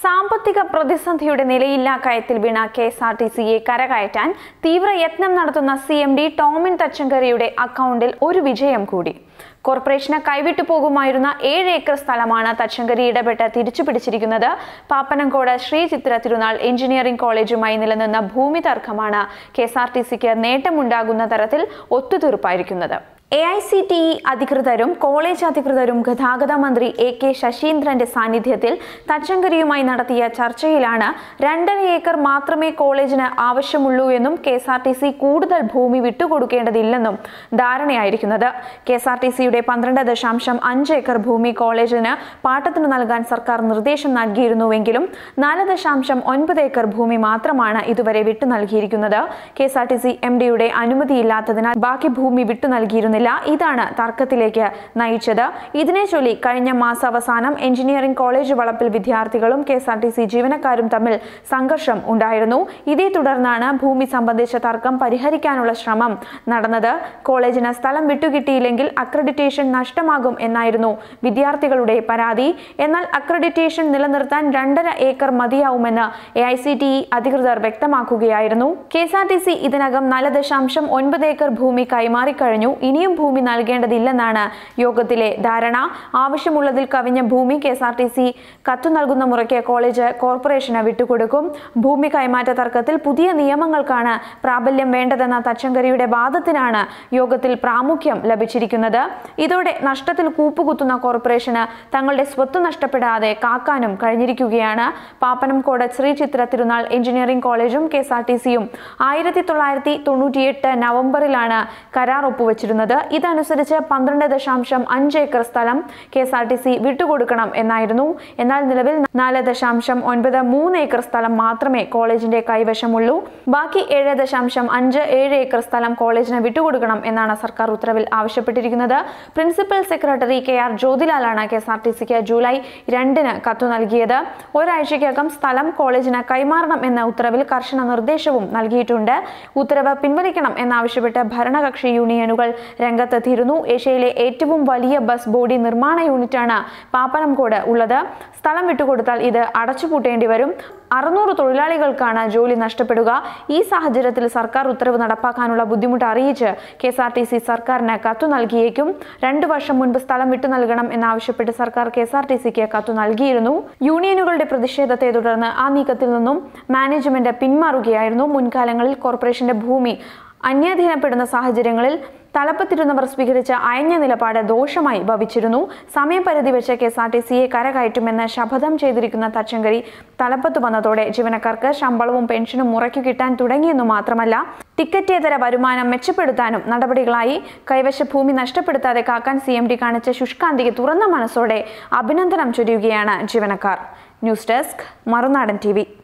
സാമ്പത്തിക പ്രതിസന്ധിയുടെ നിലയില്ലാ കയത്തിൽ വീണ കെ എസ് ആർ ടി സിയെ കരകയറ്റാൻ തീവ്ര യത്നം നടത്തുന്ന സി എം ഡി ടോമിൻ തച്ചങ്കരിയുടെ അക്കൗണ്ടിൽ ഒരു വിജയം കൂടി കോർപ്പറേഷന് കൈവിട്ടു പോകുമായിരുന്ന ഏഴ് ഏക്കർ സ്ഥലമാണ് തച്ചങ്കരി ഇടപെട്ട് തിരിച്ചു പിടിച്ചിരിക്കുന്നത് പാപ്പനംകോട് ശ്രീ ചിത്ര തിരുനാൾ എഞ്ചിനീയറിംഗ് കോളേജുമായി നിലനിന്ന ഭൂമി തർക്കമാണ് കെ എസ് ആർ ടി സിക്ക് നേട്ടമുണ്ടാകുന്ന തരത്തിൽ ഒത്തുതീർപ്പായിരിക്കുന്നത് A I C T E അധികൃതരും കോളേജ് അധികൃതരും ഗതാഗത മന്ത്രി എ കെ ശശീന്ദ്രന്റെ സാന്നിധ്യത്തിൽ തച്ചങ്കരിയുമായി നടത്തിയ ചർച്ചയിലാണ് രണ്ടര ഏക്കർ മാത്രമേ കോളേജിന് ആവശ്യമുള്ളൂ എന്നും K S R T C കൂടുതൽ ഭൂമി വിട്ടുകൊടുക്കേണ്ടതില്ലെന്നും ധാരണയായിരിക്കുന്നത് കെ എസ് ആർ ടി സിയുടെ പന്ത്രണ്ട് ദശാംശം അഞ്ച് ഏക്കർ ഭൂമി കോളേജിന് പാട്ടത്തിന് നൽകാൻ സർക്കാർ നിർദ്ദേശം നൽകിയിരുന്നുവെങ്കിലും നാല് ദശാംശം ഒൻപത് ഏക്കർ ഭൂമി മാത്രമാണ് ഇതുവരെ വിട്ടു നൽകിയിരിക്കുന്നത് K S R T C M ഡിയുടെ അനുമതിയില്ലാത്തതിനാൽ ബാക്കി ഭൂമി വിട്ടു നൽകിയിരുന്നില്ല ഇതാണ് തർക്കത്തിലേക്ക് നയിച്ചത് ഇതിനെ ചൊല്ലി കഴിഞ്ഞ മാസാവസാനം എഞ്ചിനീയറിംഗ് കോളേജ് വളപ്പിൽ വിദ്യാർത്ഥികളും K S R T C ജീവനക്കാരും തമ്മിൽ സംഘർഷം ഉണ്ടായിരുന്നു ഇതേ തുടർന്നാണ് ഭൂമി സംബന്ധിച്ച തർക്കം പരിഹരിക്കാനുള്ള ശ്രമം നടന്നത് കോളേജിന് സ്ഥലം വിട്ടുകിട്ടിയില്ലെങ്കിൽ അക്രഡിറ്റേഷൻ നഷ്ടമാകും എന്നായിരുന്നു വിദ്യാർത്ഥികളുടെ പരാതി എന്നാൽ അക്രഡിറ്റേഷൻ നിലനിർത്താൻ രണ്ടര ഏക്കർ മതിയാവുമെന്ന് A I C T E അധികൃതർ വ്യക്തമാക്കുകയായിരുന്നു K S R T C ഇതിനകം നാല് ദശാംശം ഒൻപത് ഏക്കർ ഭൂമി കൈമാറിക്കഴിഞ്ഞു ഇനിയും ഭൂമി നൽകേണ്ടതില്ലെന്നാണ് യോഗത്തിലെ ധാരണ ആവശ്യമുള്ളതിൽ കവിഞ്ഞ ഭൂമി K S R T C കത്തു നൽകുന്ന മുറയ്ക്ക് കോളേജ് കോർപ്പറേഷന് വിട്ടുകൊടുക്കും ഭൂമി കൈമാറ്റ തർക്കത്തിൽ പുതിയ നിയമങ്ങൾക്കാണ് പ്രാബല്യം വേണ്ടതെന്ന തച്ചങ്കരിയുടെ വാദത്തിനാണ് യോഗത്തിൽ പ്രാമുഖ്യം ലഭിച്ചിരിക്കുന്നത് ഇതോടെ നഷ്ടത്തിൽ കൂപ്പുകുത്തുന്ന കോർപ്പറേഷന് തങ്ങളുടെ സ്വത്ത് നഷ്ടപ്പെടാതെ കാക്കാനും കഴിഞ്ഞിരിക്കുകയാണ് പാപ്പനംകോട് ശ്രീ ചിത്ര തിരുനാൾ എഞ്ചിനീയറിംഗ് കോളേജും കെ എസ് ആർ ടി സിയും ആയിരത്തി തൊള്ളായിരത്തി തൊണ്ണൂറ്റിയെട്ട് നവംബറിലാണ് കരാർ ഒപ്പുവെച്ചിരുന്നത് ഇതനുസരിച്ച് പന്ത്രണ്ട് ദശാംശം അഞ്ച് ഏക്കർ സ്ഥലം K S R T C വിട്ടുകൊടുക്കണം എന്നായിരുന്നു എന്നാൽ നിലവിൽ നാല് ദശാംശം ഒൻപത് മൂന്ന് ഏക്കർ സ്ഥലം മാത്രമേ കോളേജിന്റെ കൈവശമുള്ളൂ ബാക്കി ഏഴ് ദശാംശം അഞ്ച് ഏഴ് ഏക്കർ സ്ഥലം കോളേജിന് വിട്ടുകൊടുക്കണം എന്നാണ് സർക്കാർ ഉത്തരവിൽ ആവശ്യപ്പെട്ടിരിക്കുന്നത് പ്രിൻസിപ്പൽ സെക്രട്ടറി കെ ആർ ജ്യോതിലാലാണ് കെ എസ് ആർ ടി സിക്ക് ജൂലൈ രണ്ടിന് കത്തു നൽകിയത് ഒരാഴ്ചയ്ക്കകം സ്ഥലം കോളേജിന് കൈമാറണം എന്ന ഉത്തരവിൽ കർശന നിർദ്ദേശവും നൽകിയിട്ടുണ്ട് ഉത്തരവ് പിൻവലിക്കണം എന്നാവശ്യപ്പെട്ട് ഭരണകക്ഷി യൂണിയനുകൾ രംഗത്തെത്തിയിരുന്നു ഏഷ്യയിലെ ഏറ്റവും വലിയ ബസ് ബോഡി നിർമ്മാണ യൂണിറ്റാണ് പാപ്പനംകോട് ഉള്ളത് സ്ഥലം വിട്ടുകൊടുത്താൽ ഇത് അടച്ചുപൂട്ടേണ്ടി വരും അറുന്നൂറ് തൊഴിലാളികൾക്കാണ് ജോലി നഷ്ടപ്പെടുക ഈ സാഹചര്യത്തിൽ സർക്കാർ ഉത്തരവ് നടപ്പാക്കാനുള്ള ബുദ്ധിമുട്ട് അറിയിച്ച് K S R T C സർക്കാരിന് കത്തു നൽകിയേക്കും രണ്ടു വർഷം മുൻപ് സ്ഥലം വിട്ടു നൽകണം എന്നാവശ്യപ്പെട്ട് സർക്കാർ കെ എസ് ആർ ടി സിക്ക് കത്തു നൽകിയിരുന്നു യൂണിയനുകളുടെ പ്രതിഷേധത്തെ തുടർന്ന് ആ നീക്കത്തിൽ നിന്നും മാനേജ്മെന്റ് പിന്മാറുകയായിരുന്നു മുൻകാലങ്ങളിൽ കോർപ്പറേഷന്റെ ഭൂമി അന്യാധീനപ്പെടുന്ന സാഹചര്യങ്ങളിൽ തലപ്പത്തിരുന്നവർ സ്വീകരിച്ച അയഞ്ഞ നിലപാട് ദോഷമായി ഭവിച്ചിരുന്നു സമയപരിധി വെച്ച് കെ എസ് ആർ ടി സിയെ കരകയറ്റുമെന്ന് ശപഥം ചെയ്തിരിക്കുന്ന തച്ചങ്കരി തലപ്പത്ത് വന്നതോടെ ജീവനക്കാർക്ക് ശമ്പളവും പെൻഷനും മുറയ്ക്കു കിട്ടാൻ തുടങ്ങിയെന്നു മാത്രമല്ല ടിക്കറ്റേതര വരുമാനം മെച്ചപ്പെടുത്താനും നടപടികളായി കൈവശ ഭൂമി നഷ്ടപ്പെടുത്താതെ കാക്കാൻ സി എം ഡി കാണിച്ച ശുഷ്കാന്തിക്ക് തുറന്ന മനസ്സോടെ അഭിനന്ദനം ചൊരിയുകയാണ് ജീവനക്കാർ ന്യൂസ് ഡെസ്ക് മറുനാടൻ ടി